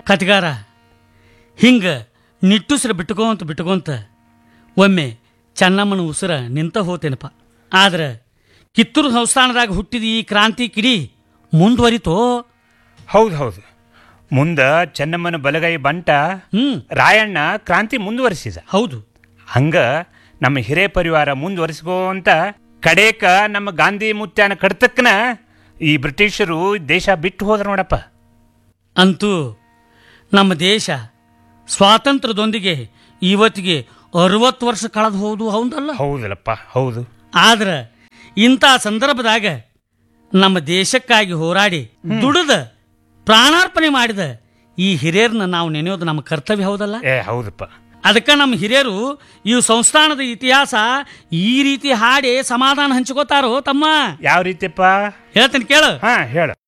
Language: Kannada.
ಕತಿಗಾರ ಹಿಂಗೆ ನಿಟ್ಟುಸಿರು ಬಿಟ್ಕೋಂತ ಬಿಟ್ಕೋಂತ ಒಮ್ಮೆ ಚೆನ್ನಮ್ಮನ ಉಸಿರ ನಿಂತ ಹೋತೇನಪ್ಪ ಆದ್ರೆ ಕಿತ್ತೂರು ಸಂಸ್ಥಾನದಾಗ ಹುಟ್ಟಿದ ಈ ಕ್ರಾಂತಿ ಕಿಡಿ ಮುಂದುವರಿತೋ ಹೌದು ಹೌದು ಮುಂದ ಚೆನ್ನಮ್ಮನ ಬಲಗೈ ಬಂಟ ಹ್ಮ್ ರಾಯಣ್ಣ ಕ್ರಾಂತಿ ಮುಂದುವರಿಸಿದ ಹೌದು ಹಂಗ ನಮ್ಮ ಹಿರೇ ಪರಿವಾರ ಮುಂದುವರಿಸ್ಕೋಂತ ಕಡೇಕ ನಮ್ಮ ಗಾಂಧಿ ಮುತ್ಯಾನ ಕಡ್ತಕ್ಕನ ಈ ಬ್ರಿಟಿಷರು ದೇಶ ಬಿಟ್ಟು ಹೋದ್ರ ನೋಡಪ್ಪ ಅಂತೂ ನಮ್ಮ ದೇಶ ಸ್ವಾತಂತ್ರ್ಯದೊಂದಿಗೆ ಇವತ್ತಿಗೆ ಅರವತ್ತು ವರ್ಷ ಕಳೆದು ಹೋದು ಹೌದಲ್ಲ ಹೌದಲ್ಲಪ್ಪ ಹೌದು ಆದ್ರೆ ಇಂಥ ಸಂದರ್ಭದಾಗ ನಮ್ಮ ದೇಶಕ್ಕಾಗಿ ಹೋರಾಡಿ ದುಡಿದ ಪ್ರಾಣಾರ್ಪಣೆ ಮಾಡಿದ ಈ ಹಿರಿಯರನ್ನ ನಾವು ನೆನೆಯೋದು ನಮ್ಮ ಕರ್ತವ್ಯ ಹೌದಲ್ಲ ಏ ಹೌದಪ್ಪ ಅದಕ್ಕೆ ನಮ್ಮ ಹಿರಿಯರು ಈ ಸಂಸ್ಥಾನದ ಇತಿಹಾಸ ಈ ರೀತಿ ಹಾಡಿ ಸಮಾಧಾನ ಹಂಚ್ಕೋತಾರೋ ತಮ್ಮ ಯಾವ ರೀತಿಯಪ್ಪ ಹೇಳ್ತೀನಿ ಕೇಳು ಹಾ ಹೇಳ